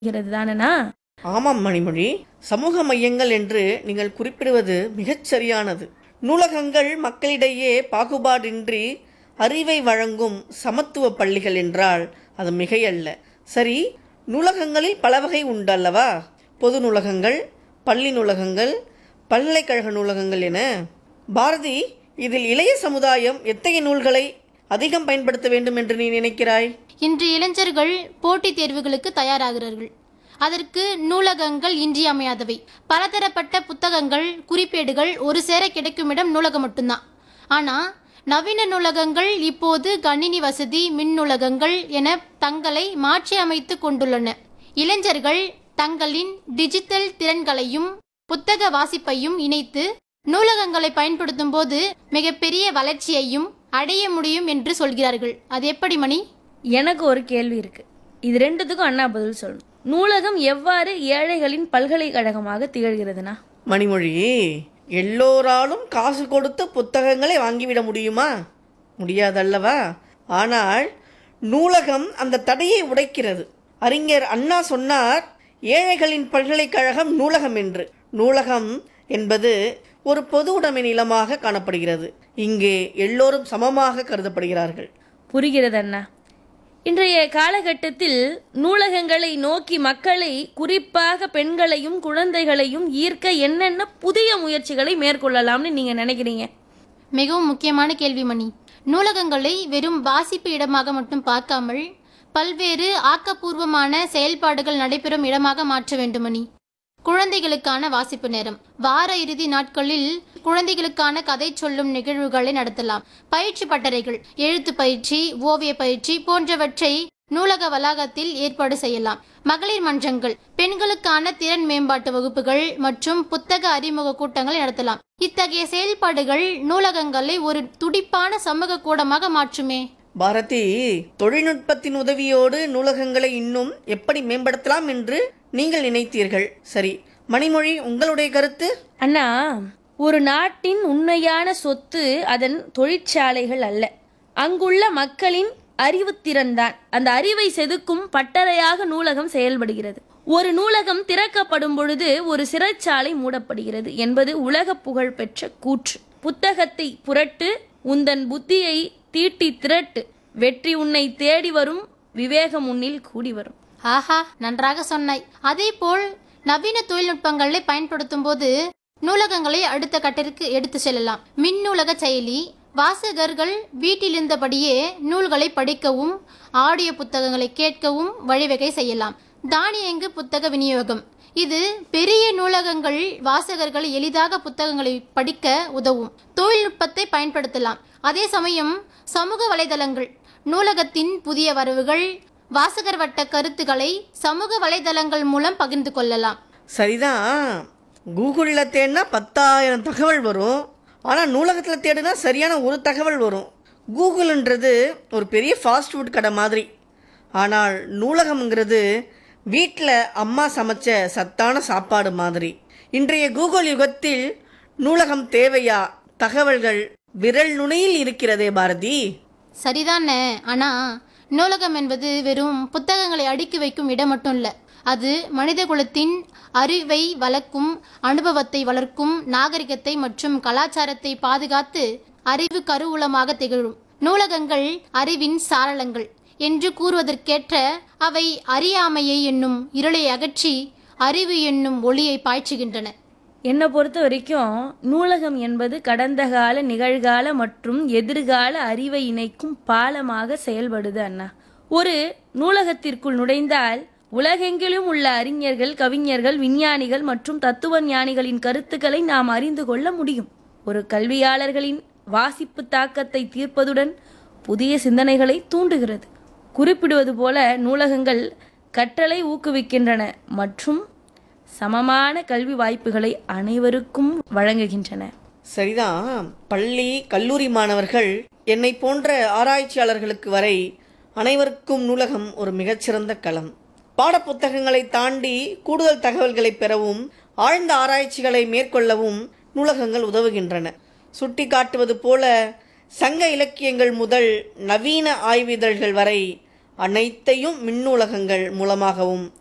இருக்கிறது தானேண்ணா ஆமாம் மணிமொழி சமூக மையங்கள் என்று நீங்கள் குறிப்பிடுவது மிகச் சரியானது நூலகங்கள் மக்களிடையே பாகுபாடின்றி அறிவை வழங்கும் சமத்துவ பள்ளிகள் என்றால் அது மிகையல்ல சரி நூலகங்களில் பல வகை உண்டல்லவா பொது நூலகங்கள் பள்ளி நூலகங்கள் பல்கலைக்கழக நூலகங்கள் என பாரதி இதில் இளைய சமுதாயம் எத்தகைய நூல்களை அதிகம் பயன்படுத்த வேண்டும் என்று நீ நினைக்கிறாய் இன்று இளைஞர்கள் போட்டித் தேர்வுகளுக்கு தயாராகிறார்கள் அதற்கு நூலகங்கள் இன்றியமையாதவை பலதரப்பட்ட புத்தகங்கள் குறிப்பேடுகள் ஒரு சேர கிடைக்கும் இடம் நூலகம் மட்டும்தான் ஆனா நவீன நூலகங்கள் இப்போது கணினி வசதி மின் நூலகங்கள் என தங்களை மாற்றி அமைத்து கொண்டுள்ளன இளைஞர்கள் தங்களின் டிஜிட்டல் திறன்களையும் புத்தக வாசிப்பையும் இணைத்து நூலகங்களை பயன்படுத்தும் போது மிகப்பெரிய வளர்ச்சியையும் அடைய முடியும் என்று சொல்கிறார்கள் அது எப்படி மணி எனக்கு ஒரு கேள்வி இருக்கு இது ரெண்டுத்துக்கும் அண்ணா பதில் சொல்லணும் நூலகம் எவ்வாறு ஏழைகளின் பல்கலைக்கழகமாக திகழ்கிறதுனா மணிமொழி எல்லோராலும் காசு கொடுத்து புத்தகங்களை வாங்கிவிட முடியுமா முடியாதல்லவா ஆனால் நூலகம் அந்த தடையை உடைக்கிறது அறிஞர் அண்ணா சொன்னார் ஏழைகளின் பல்கலைக்கழகம் நூலகம் என்று நூலகம் என்பது ஒரு பொது உடைமை நிலமாக காணப்படுகிறது இங்கே எல்லோரும் சமமாக கருதப்படுகிறார்கள் புரிகிறது அண்ணா இன்றைய காலகட்டத்தில் நூலகங்களை நோக்கி மக்களை குறிப்பாக பெண்களையும் குழந்தைகளையும் ஈர்க்க என்னென்ன புதிய முயற்சிகளை மேற்கொள்ளலாம்னு நீங்க நினைக்கிறீங்க மிகவும் முக்கியமான கேள்வி மணி நூலகங்களை வெறும் வாசிப்பு இடமாக மட்டும் பார்க்காமல் பல்வேறு ஆக்கப்பூர்வமான செயல்பாடுகள் நடைபெறும் இடமாக மாற்ற வேண்டும் மணி குழந்தைகளுக்கான வாசிப்பு நேரம் வார இறுதி நாட்களில் குழந்தைகளுக்கான கதை சொல்லும் நிகழ்வுகளை நடத்தலாம் பயிற்சி பட்டறைகள் எழுத்து பயிற்சி ஓவிய பயிற்சி போன்றவற்றை நூலக வளாகத்தில் ஏற்பாடு செய்யலாம் மகளிர் மன்றங்கள் பெண்களுக்கான திறன் மேம்பாட்டு வகுப்புகள் மற்றும் புத்தக அறிமுக கூட்டங்களை நடத்தலாம் இத்தகைய செயல்பாடுகள் நூலகங்களை ஒரு துடிப்பான சமூக கூடமாக மாற்றுமே பாரதி தொழில்நுட்பத்தின் உதவியோடு நூலகங்களை இன்னும் எப்படி மேம்படுத்தலாம் என்று நீங்கள் நினைத்தீர்கள் சரி மணிமொழி உங்களுடைய கருத்து அண்ணா ஒரு நாட்டின் உண்மையான சொத்து அதன் தொழிற்சாலைகள் அல்ல அங்குள்ள மக்களின் அறிவுத்திறன் தான் அந்த அறிவை செதுக்கும் பட்டறையாக நூலகம் செயல்படுகிறது ஒரு நூலகம் திறக்கப்படும் பொழுது ஒரு சிறைச்சாலை மூடப்படுகிறது என்பது உலக புகழ் பெற்ற கூற்று புத்தகத்தை புரட்டு உந்தன் புத்தியை தீட்டி திரட்டு வெற்றி உன்னை தேடி வரும் விவேகம் உன்னில் கூடி வரும் ஆஹா நன்றாக சொன்னாய் அதேபோல் நவீன தொழில்நுட்பங்களை பயன்படுத்தும் போது நூலகங்களை அடுத்த கட்டத்திற்கு எடுத்து செல்லலாம் மின் நூலக செயலி வாசகர்கள் வீட்டிலிருந்தபடியே நூல்களை படிக்கவும் ஆடியோ புத்தகங்களை கேட்கவும் வழிவகை செய்யலாம் தானியங்கு புத்தக விநியோகம் இது பெரிய நூலகங்கள் வாசகர்கள் எளிதாக புத்தகங்களை படிக்க உதவும் தொழில்நுட்பத்தை பயன்படுத்தலாம் அதே சமயம் சமூக வலைதளங்கள் நூலகத்தின் புதிய வரவுகள் வாசகர் வட்ட கருத்துக்களை சமூக வலைதளங்கள் மூலம் பகிர்ந்து கொள்ளலாம் சரிதான் கூகுளில் தேடினா பத்தாயிரம் தகவல் வரும் ஆனால் நூலகத்தில் தேடினா சரியான ஒரு தகவல் வரும் கூகுள்ன்றது ஒரு பெரிய ஃபாஸ்ட் ஃபுட் கடை மாதிரி ஆனால் நூலகம்ங்கிறது வீட்டில் அம்மா சமைச்ச சத்தான சாப்பாடு மாதிரி இன்றைய கூகுள் யுகத்தில் நூலகம் தேவையா தகவல்கள் விரல் நுனியில் இருக்கிறதே பாரதி சரிதானே ஆனா நூலகம் என்பது வெறும் புத்தகங்களை அடுக்கி வைக்கும் இடம் மட்டும் இல்ல அது மனித குலத்தின் அறிவை வளர்க்கும் அனுபவத்தை வளர்க்கும் நாகரிகத்தை மற்றும் கலாச்சாரத்தை பாதுகாத்து அறிவு கருவூலமாக திகழும் நூலகங்கள் அறிவின் சாரளங்கள் என்று கூறுவதற்கேற்ற அவை அறியாமையை என்னும் இருளை அகற்றி அறிவு என்னும் ஒளியை பாய்ச்சுகின்றன என்னை பொறுத்த வரைக்கும் நூலகம் என்பது கடந்த கால நிகழ்கால மற்றும் எதிர்கால அறிவை இணைக்கும் பாலமாக செயல்படுது அண்ணா ஒரு நூலகத்திற்குள் நுழைந்தால் உலகெங்கிலும் உள்ள அறிஞர்கள் கவிஞர்கள் விஞ்ஞானிகள் மற்றும் தத்துவ ஞானிகளின் கருத்துக்களை நாம் அறிந்து கொள்ள முடியும் ஒரு கல்வியாளர்களின் வாசிப்பு தாக்கத்தை தீர்ப்பதுடன் புதிய சிந்தனைகளை தூண்டுகிறது குறிப்பிடுவது போல நூலகங்கள் கற்றலை ஊக்குவிக்கின்றன மற்றும் சமமான கல்வி வாய்ப்புகளை அனைவருக்கும் வழங்குகின்றன சரிதான் பள்ளி கல்லூரி மாணவர்கள் என்னை போன்ற ஆராய்ச்சியாளர்களுக்கு வரை அனைவருக்கும் நூலகம் ஒரு மிகச்சிறந்த களம் பாடப்புத்தகங்களை தாண்டி கூடுதல் தகவல்களை பெறவும் ஆழ்ந்த ஆராய்ச்சிகளை மேற்கொள்ளவும் நூலகங்கள் உதவுகின்றன சுட்டி காட்டுவது போல சங்க இலக்கியங்கள் முதல் நவீன ஆய்விதழ்கள் வரை அனைத்தையும் மின்னூலகங்கள் மூலமாகவும்